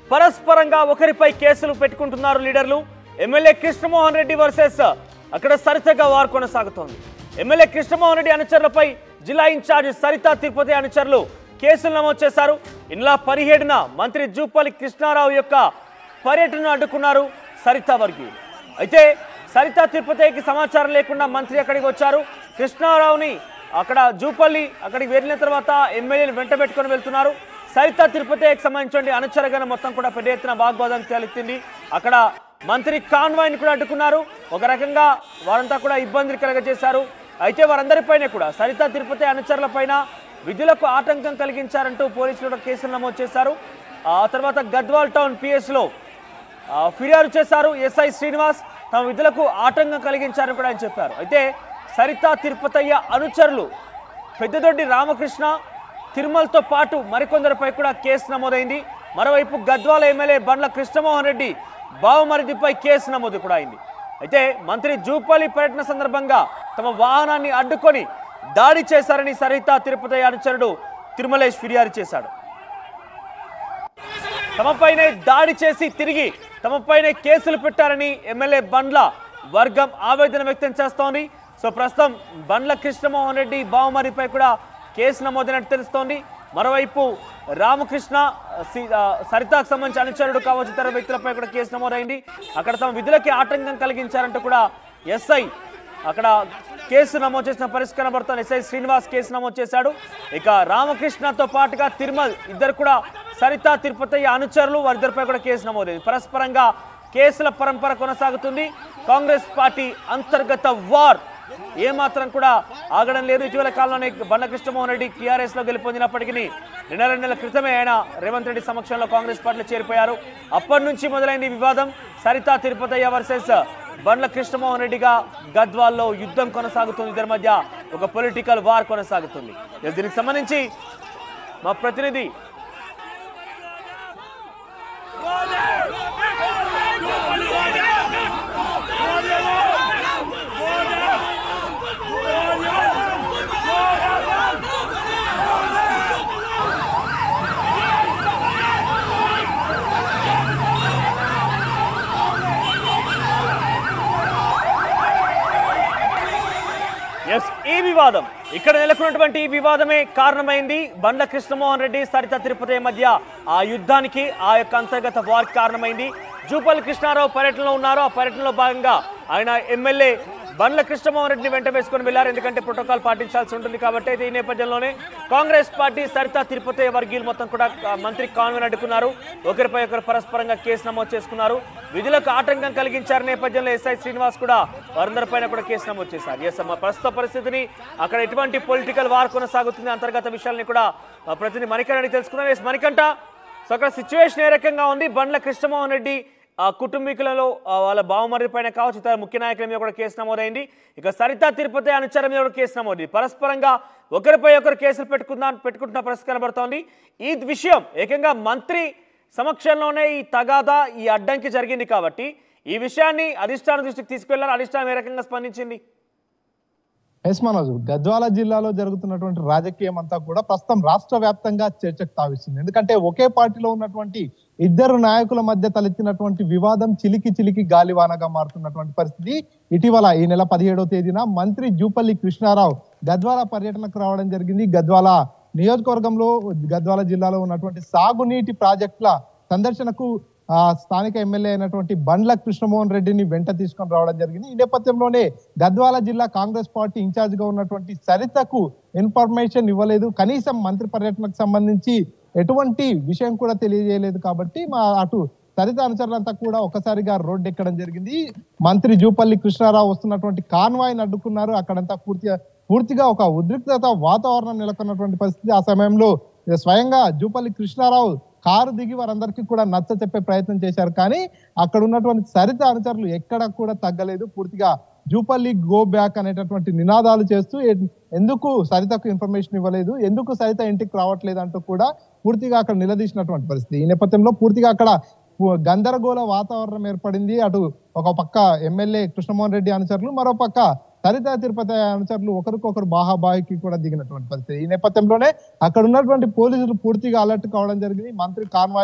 పరస్పరంగా ఒకరిపై కేసులు పెట్టుకుంటున్నారు లీడర్లు ఎమ్మెల్యే కృష్ణమోహన్ రెడ్డి వర్సెస్ అక్కడ సరితగా వారు కొనసాగుతోంది ఎమ్మెల్యే కృష్ణమోహన్ రెడ్డి అనుచరులపై జిల్లా ఇన్ఛార్జ్ సరిత తిరుపతి అనుచరులు కేసులు నమోదు చేశారు ఇందులో పదిహేడున మంత్రి జూపల్లి కృష్ణారావు యొక్క పర్యటనను అడ్డుకున్నారు సరిత వర్గీయులు అయితే సరిత తిరుపతికి సమాచారం లేకుండా మంత్రి అక్కడికి వచ్చారు కృష్ణారావుని అక్కడ జూపల్లి అక్కడికి వెళ్ళిన తర్వాత ఎమ్మెల్యేలు వెంట పెట్టుకొని వెళ్తున్నారు సరిత తిరుపతికి సంబంధించిన అనుచరగణ మొత్తం కూడా పెద్ద ఎత్తున వాగ్వాదం తలెత్తింది అక్కడ మంత్రి కాన్వాయ్ని కూడా అడ్డుకున్నారు ఒక రకంగా వారంతా కూడా ఇబ్బందులు కలగజేశారు అయితే వారందరిపైన కూడా సరిత తిరుపతి అనుచరులపైన విధులకు ఆటంకం కలిగించారంటూ పోలీసులు కూడా కేసులు నమోదు చేశారు ఆ తర్వాత గద్వాల్ టౌన్ పిఎస్లో ఆ, ఫిర్యాదు చేశారు ఎస్ఐ శ్రీనివాస్ తమ విధులకు ఆటంకం కలిగించారని కూడా ఆయన చెప్పారు అయితే సరిత తిరుపతయ్య అనుచరులు పెద్దదొడ్డి రామకృష్ణ తిరుమలతో పాటు మరికొందరిపై కూడా కేసు నమోదైంది మరోవైపు గద్వాల ఎమ్మెల్యే బండ్ల కృష్ణమోహన్ రెడ్డి బావమరిదిపై కేసు నమోదు కూడా అయింది అయితే మంత్రి జూపల్లి పర్యటన సందర్భంగా తమ వాహనాన్ని అడ్డుకొని దాడి చేశారని సరిత తిరుపతయ్య అనుచరుడు తిరుమలేష్ ఫిర్యాదు చేశాడు తమపైనే దాడి చేసి తిరిగి తమపైనే కేసులు పెట్టారని ఎమ్మెల్యే బండ్ల వర్గం ఆవేదన వ్యక్తం చేస్తోంది సో ప్రస్తుతం బండ్ల కృష్ణమోహన్ రెడ్డి బావమరిపై కూడా కేసు నమోదైనట్టు తెలుస్తోంది మరోవైపు రామకృష్ణ సి- ఆ, సరితాకు సంబంధించి అనుచరుడు కావచ్చు ఇతర వ్యక్తులపై కూడా కేసు నమోదైంది అక్కడ తమ విధులకి ఆటంకం కలిగించారంటూ కూడా ఎస్ఐ అక్కడ కేసు నమోదు చేసిన పరిస్థితి కనబడుతోంది ఎస్ఐ శ్రీనివాస్ కేసు నమోదు చేశాడు ఇక రామకృష్ణతో పాటుగా తిరుమల్ ఇద్దరు కూడా సరిత తిరుపతయ్య అనుచరులు వారిద్దరిపై కూడా కేసు నమోదైంది పరస్పరంగా కేసుల పరంపర కొనసాగుతుంది కాంగ్రెస్ పార్టీ అంతర్గత వార్ ఏమాత్రం కూడా ఆగడం లేదు ఇటీవల కాలంలోనే బండ్ల కృష్ణమోహన్ రెడ్డి టీఆర్ఎస్ లో గెలుపొందినప్పటికీ నిన్న రెండు నెలల క్రితమే ఆయన రేవంత్ రెడ్డి సమక్షంలో కాంగ్రెస్ పార్టీలో చేరిపోయారు అప్పటి నుంచి మొదలైంది ఈ వివాదం సరిత తిరుపతయ్య వర్సెస్ బండ్ల కృష్ణమోహన్ రెడ్డిగా గద్వాల్లో యుద్ధం కొనసాగుతుంది ఇద్దరి మధ్య ఒక పొలిటికల్ వార్ కొనసాగుతుంది ఇక దీనికి సంబంధించి మా ప్రతినిధి ఎస్ ఈ వివాదం ఇక్కడ నెలకొన్నటువంటి ఈ వివాదమే కారణమైంది బండ్ల కృష్ణమోహన్ రెడ్డి సరిత తిరుపతి మధ్య ఆ యుద్ధానికి ఆ యొక్క అంతర్గత వార్ కారణమైంది జూపల్లి కృష్ణారావు పర్యటనలో ఉన్నారు ఆ పర్యటనలో భాగంగా ఆయన ఎమ్మెల్యే బండ్ల కృష్ణమోహన్ రెడ్డిని వెంట వేసుకొని వెళ్లారు ఎందుకంటే ప్రోటోకాల్ పాటించాల్సి ఉంటుంది కాబట్టి అయితే ఈ నేపథ్యంలోనే కాంగ్రెస్ పార్టీ సరిత తిరుపతి వర్గీయులు మొత్తం కూడా ఆ, మంత్రి కాన్వెన్ అడ్డుకున్నారు ఒకరిపై ఒకరు పరస్పరంగా కేసు నమోదు చేసుకున్నారు విధులకు ఆటంకం కలిగించారు నేపథ్యంలో ఎస్ఐ శ్రీనివాస్ కూడా వారందరిపైన కూడా కేసు నమోదు చేశారు ఎస్ అమ్మ ప్రస్తుత పరిస్థితిని అక్కడ ఎటువంటి పొలిటికల్ వార్ కొనసాగుతుంది అంతర్గత విషయాల్ని కూడా ఆ, ప్రతినిధి మణికంఠ అడిగి తెలుసుకుందాం ఎస్ మణికంఠ సో అక్కడ సిచ్యువేషన్ ఏ రకంగా ఉంది బండ్ల కృష్ణమోహన్ రెడ్డి ఆ కుటుంబీకులలో ఆ, వాళ్ళ బావమర్రి పైన కావచ్చు ఇతర ముఖ్య నాయకుల మీద కూడా కేసు నమోదైంది ఇక సరిత తిరుపతి అనుచరం మీద కూడా కేసు నమోదైంది పరస్పరంగా ఒకరిపై ఒకరు కేసులు పెట్టుకుందా పెట్టుకుంటున్న పరిస్థితి కనబడుతోంది ఈ విషయం ఏకంగా మంత్రి సమక్షంలోనే ఈ తగాదా ఈ అడ్డంకి జరిగింది కాబట్టి ఈ విషయాన్ని అధిష్టానం దృష్టికి తీసుకెళ్లారు అధిష్టానం ఏ రకంగా స్పందించింది ఎస్ మనోజ్ గద్వాల జిల్లాలో జరుగుతున్నటువంటి రాజకీయం అంతా కూడా ప్రస్తుతం రాష్ట్ర వ్యాప్తంగా చర్చకు తావిస్తుంది ఎందుకంటే ఒకే పార్టీలో ఉన్నటువంటి ఇద్దరు నాయకుల మధ్య తలెత్తినటువంటి వివాదం చిలికి చిలికి గాలివానగా మారుతున్నటువంటి పరిస్థితి ఇటీవల ఈ నెల పదిహేడవ తేదీన మంత్రి జూపల్లి కృష్ణారావు గద్వాల పర్యటనకు రావడం జరిగింది గద్వాల నియోజకవర్గంలో గద్వాల జిల్లాలో ఉన్నటువంటి సాగునీటి ప్రాజెక్టుల సందర్శనకు ఆ స్థానిక ఎమ్మెల్యే అయినటువంటి బండ్ల కృష్ణమోహన్ రెడ్డిని వెంట తీసుకొని రావడం జరిగింది ఈ నేపథ్యంలోనే గద్వాల జిల్లా కాంగ్రెస్ పార్టీ ఇన్ఛార్జ్ గా ఉన్నటువంటి సరితకు ఇన్ఫర్మేషన్ ఇవ్వలేదు కనీసం మంత్రి పర్యటనకు సంబంధించి ఎటువంటి విషయం కూడా తెలియజేయలేదు కాబట్టి మా అటు సరిత అనుచరులంతా కూడా ఒకసారిగా రోడ్డు ఎక్కడం జరిగింది మంత్రి జూపల్లి కృష్ణారావు వస్తున్నటువంటి కాన్వాయ్ని అడ్డుకున్నారు అక్కడంతా పూర్తిగా పూర్తిగా ఒక ఉద్రిక్తత వాతావరణం నెలకొన్నటువంటి పరిస్థితి ఆ సమయంలో స్వయంగా జూపల్లి కృష్ణారావు కారు దిగి వారందరికీ కూడా నచ్చ చెప్పే ప్రయత్నం చేశారు కానీ అక్కడ ఉన్నటువంటి సరిత అనుచరులు ఎక్కడ కూడా తగ్గలేదు పూర్తిగా జూపల్లి గో బ్యాక్ అనేటటువంటి నినాదాలు చేస్తూ ఎ- ఎందుకు సరితకు ఇన్ఫర్మేషన్ ఇవ్వలేదు ఎందుకు సరిత ఇంటికి రావట్లేదు అంటూ కూడా పూర్తిగా అక్కడ నిలదీసినటువంటి పరిస్థితి ఈ నేపథ్యంలో పూర్తిగా అక్కడ పు- గందరగోళ వాతావరణం ఏర్పడింది అటు ఒక పక్క ఎమ్మెల్యే కృష్ణమోహన్ రెడ్డి అనుచరులు మరో పక్క సరిత తిరుపతి అనుచరులు ఒకరికొకరు బాహాబాహికి కూడా దిగినటువంటి పరిస్థితి ఈ నేపథ్యంలోనే అక్కడ ఉన్నటువంటి పోలీసులు పూర్తిగా అలర్ట్ కావడం జరిగింది మంత్రి కాన్వాయ్ని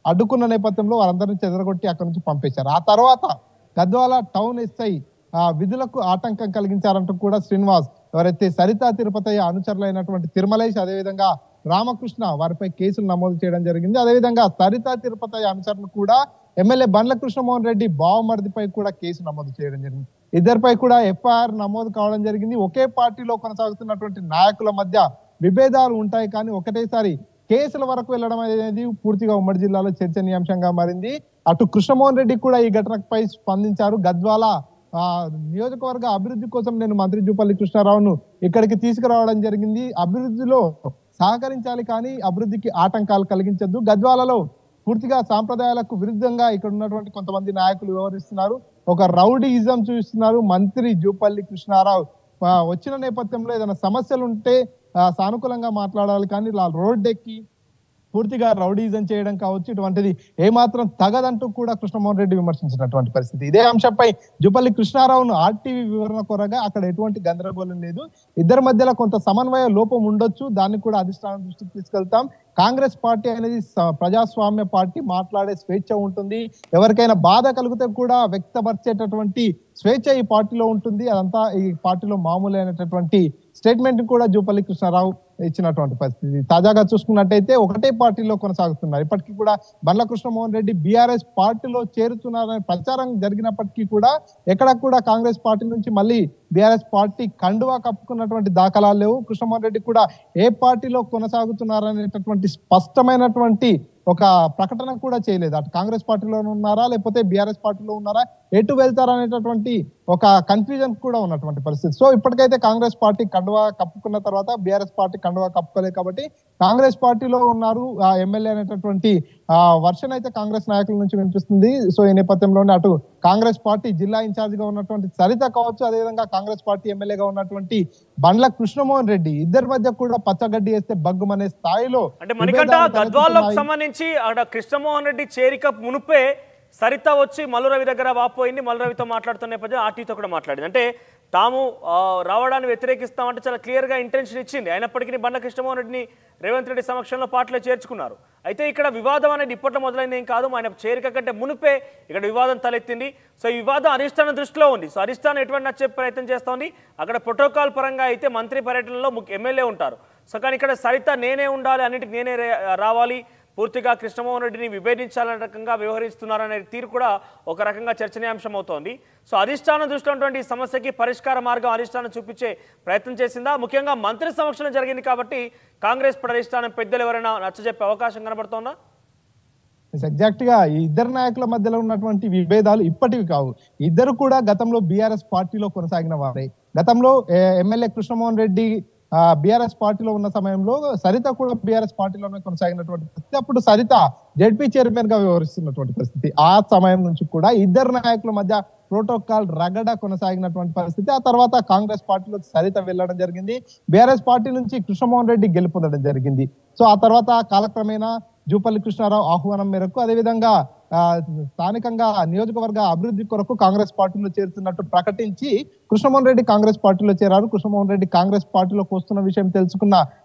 అడ్డుకున్న నేపథ్యంలో వారందరినీ చెదరగొట్టి అక్కడి నుంచి పంపేశారు ఆ తర్వాత గద్వాల టౌన్ ఎస్ఐ ఆ విధులకు ఆటంకం కలిగించారంటూ కూడా శ్రీనివాస్ ఎవరైతే సరితా తిరుపతి అనుచరులైనటువంటి తిరుమలేష్ అదేవిధంగా రామకృష్ణ వారిపై కేసులు నమోదు చేయడం జరిగింది అదేవిధంగా సరితా తిరుపతి అనుచరులు కూడా ఎమ్మెల్యే బండ్ల కృష్ణమోహన్ రెడ్డి బావమరిదిపై కూడా కేసు నమోదు చేయడం జరిగింది ఇద్దరిపై కూడా ఎఫ్ఐఆర్ నమోదు కావడం జరిగింది ఒకే పార్టీలో కొనసాగుతున్నటువంటి నాయకుల మధ్య విభేదాలు ఉంటాయి కానీ ఒకటేసారి కేసుల వరకు వెళ్ళడం అనేది పూర్తిగా ఉమ్మడి జిల్లాలో చర్చనీయాంశంగా మారింది అటు కృష్ణమోహన్ రెడ్డి కూడా ఈ ఘటనపై స్పందించారు గద్వాల ఆ నియోజకవర్గ అభివృద్ధి కోసం నేను మంత్రి జూపల్లి కృష్ణారావును ఇక్కడికి తీసుకురావడం జరిగింది అభివృద్ధిలో సహకరించాలి కానీ అభివృద్ధికి ఆటంకాలు కలిగించద్దు గద్వాలలో పూర్తిగా సాంప్రదాయాలకు విరుద్ధంగా ఇక్కడ ఉన్నటువంటి కొంతమంది నాయకులు వ్యవహరిస్తున్నారు ఒక రౌడీయిజం చూస్తున్నారు మంత్రి జూపల్లి కృష్ణారావు ఆ, వచ్చిన నేపథ్యంలో ఏదైనా సమస్యలు ఉంటే ఆ, సానుకూలంగా మాట్లాడాలి కానీ ఇలా రోడ్డెక్కి పూర్తిగా రౌడీజం చేయడం కావచ్చు ఇటువంటిది ఏమాత్రం తగదంటూ కూడా కృష్ణమోహన్ రెడ్డి విమర్శించినటువంటి పరిస్థితి ఇదే అంశంపై జుపల్లి కృష్ణారావును ఆర్టీవీ వివరణ కోరగా అక్కడ ఎటువంటి గందరగోళం లేదు ఇద్దరి మధ్యలో కొంత సమన్వయ లోపం ఉండొచ్చు దాన్ని కూడా అధిష్టానం దృష్టికి తీసుకెళ్తాం కాంగ్రెస్ పార్టీ అనేది స- ప్రజాస్వామ్య పార్టీ మాట్లాడే స్వేచ్ఛ ఉంటుంది ఎవరికైనా బాధ కలిగితే కూడా వ్యక్తపరిచేటటువంటి స్వేచ్ఛ ఈ పార్టీలో ఉంటుంది అదంతా ఈ పార్టీలో మామూలు అయినటువంటి స్టేట్మెంట్ కూడా జూపల్లి కృష్ణారావు ఇచ్చినటువంటి పరిస్థితి తాజాగా చూసుకున్నట్టయితే ఒకటే పార్టీలో కొనసాగుతున్నారు ఇప్పటికీ కూడా బండ్ల కృష్ణమోహన్ రెడ్డి బీఆర్ఎస్ పార్టీలో చేరుతున్నారనే ప్రచారం జరిగినప్పటికీ కూడా ఎక్కడ కూడా కాంగ్రెస్ పార్టీ నుంచి మళ్ళీ బీఆర్ఎస్ పార్టీ కండువా కప్పుకున్నటువంటి దాఖలాలు లేవు కృష్ణమోహన్ రెడ్డి కూడా ఏ పార్టీలో కొనసాగుతున్నారనేటటువంటి స్పష్టమైనటువంటి ఒక ప్రకటన కూడా చేయలేదు అటు కాంగ్రెస్ పార్టీలో ఉన్నారా లేకపోతే బీఆర్ఎస్ పార్టీలో ఉన్నారా ఎటు వెళ్తారనేటటువంటి ఒక కన్ఫ్యూజన్ కూడా ఉన్నటువంటి పరిస్థితి సో ఇప్పటికైతే కాంగ్రెస్ పార్టీ కండువా కప్పుకున్న తర్వాత బీఆర్ఎస్ పార్టీ కండువా కప్పుకోలేదు కాబట్టి కాంగ్రెస్ పార్టీలో ఉన్నారు ఆ ఎమ్మెల్యే అనేటటువంటి ఆ వర్షన్ అయితే కాంగ్రెస్ నాయకుల నుంచి వినిపిస్తుంది సో ఈ నేపథ్యంలోనే అటు కాంగ్రెస్ పార్టీ జిల్లా ఇన్ఛార్జ్ గా ఉన్నటువంటి సరిత కావచ్చు అదేవిధంగా కాంగ్రెస్ పార్టీ ఎమ్మెల్యేగా ఉన్నటువంటి బండ్ల కృష్ణమోహన్ రెడ్డి ఇద్దరి మధ్య కూడా పచ్చగడ్డి వేస్తే బగ్గుమనే స్థాయిలో అంటే మణికంఠ విభేదాలు గద్వాల్లోకి తలెత్తుతున్నాయి. సంబంధించి అక్కడ కృష్ణమోహన్ రెడ్డి చేరిక మునుపే సరిత వచ్చి మల్లు రవి దగ్గర వాపోయింది మల్లు రవితో మాట్లాడుతున్న నేపథ్యం ఆర్టీతో కూడా మాట్లాడింది అంటే తాము ఆ, రావడాన్ని వ్యతిరేకిస్తామంటే చాలా క్లియర్గా ఇంటెన్షన్ ఇచ్చింది అయినప్పటికీ బండ్ల కృష్ణమోహన్ రెడ్డిని రేవంత్ రెడ్డి సమక్షంలో పార్టీలో చేర్చుకున్నారు అయితే ఇక్కడ వివాదం అనేది ఇప్పట్లో మొదలైంది ఏం కాదు ఆయన చేరిక కంటే మునుపే ఇక్కడ వివాదం తలెత్తింది సో ఈ వివాదం అధిష్టానం దృష్టిలో ఉంది సో అధిష్టానం ఎటువంటి నచ్చే ప్రయత్నం చేస్తోంది అక్కడ ప్రోటోకాల్ పరంగా అయితే మంత్రి పర్యటనలో ముఖ్య ఎమ్మెల్యే ఉంటారు సో కానీ ఇక్కడ సరిత నేనే ఉండాలి అన్నిటికి నేనే రే- రావాలి పూర్తిగా కృష్ణమోహన్ రెడ్డిని విభేదించాలనే రకంగా వ్యవహరిస్తున్నారనే తీరు కూడా ఒక రకంగా చర్చనీయాంశం అవుతోంది సో అధిష్టానం దృష్టిలో ఉన్నటువంటి ఈ సమస్యకి పరిష్కార మార్గం అధిష్టానం చూపించే ప్రయత్నం చేసిందా ముఖ్యంగా మంత్రి సమక్షంలో జరిగింది కాబట్టి కాంగ్రెస్ పడ అధిష్టానం పెద్దలు ఎవరైనా నచ్చజెప్పే అవకాశం కనబడుతోందా ఎగ్జాక్ట్ గా ఈ ఇద్దరు నాయకుల మధ్యలో ఉన్నటువంటి విభేదాలు ఇప్పటివి కావు ఇద్దరు కూడా గతంలో బీఆర్ఎస్ పార్టీలో కొనసాగిన వారే గతంలో ఏ- ఎమ్మెల్యే కృష్ణమోహన్ రెడ్డి బీఆర్ఎస్ పార్టీలో ఉన్న సమయంలో సరిత కూడా బీఆర్ఎస్ పార్టీలోనే కొనసాగినటువంటి పరిస్థితి అప్పుడు సరిత జెడ్పీ చైర్మన్ గా వ్యవహరిస్తున్నటువంటి పరిస్థితి ఆ సమయం నుంచి కూడా ఇద్దరు నాయకుల మధ్య ప్రోటోకాల్ రగడ కొనసాగినటువంటి పరిస్థితి ఆ తర్వాత కాంగ్రెస్ పార్టీలో సరిత వెళ్ళడం జరిగింది బీఆర్ఎస్ పార్టీ నుంచి కృష్ణమోహన్ రెడ్డి గెలుపొందడం జరిగింది సో ఆ తర్వాత కాలక్రమేణా జూపల్లి కృష్ణారావు ఆహ్వానం మేరకు అదేవిధంగా ఆ, స్థానికంగా నియోజకవర్గ అభివృద్ధి కొరకు కాంగ్రెస్ పార్టీలో చేరుతున్నట్టు ప్రకటించి కృష్ణమోహన్ రెడ్డి కాంగ్రెస్ పార్టీలో చేరారు కృష్ణమోహన్ రెడ్డి కాంగ్రెస్ పార్టీలోకి వస్తున్న విషయం తెలుసుకున్న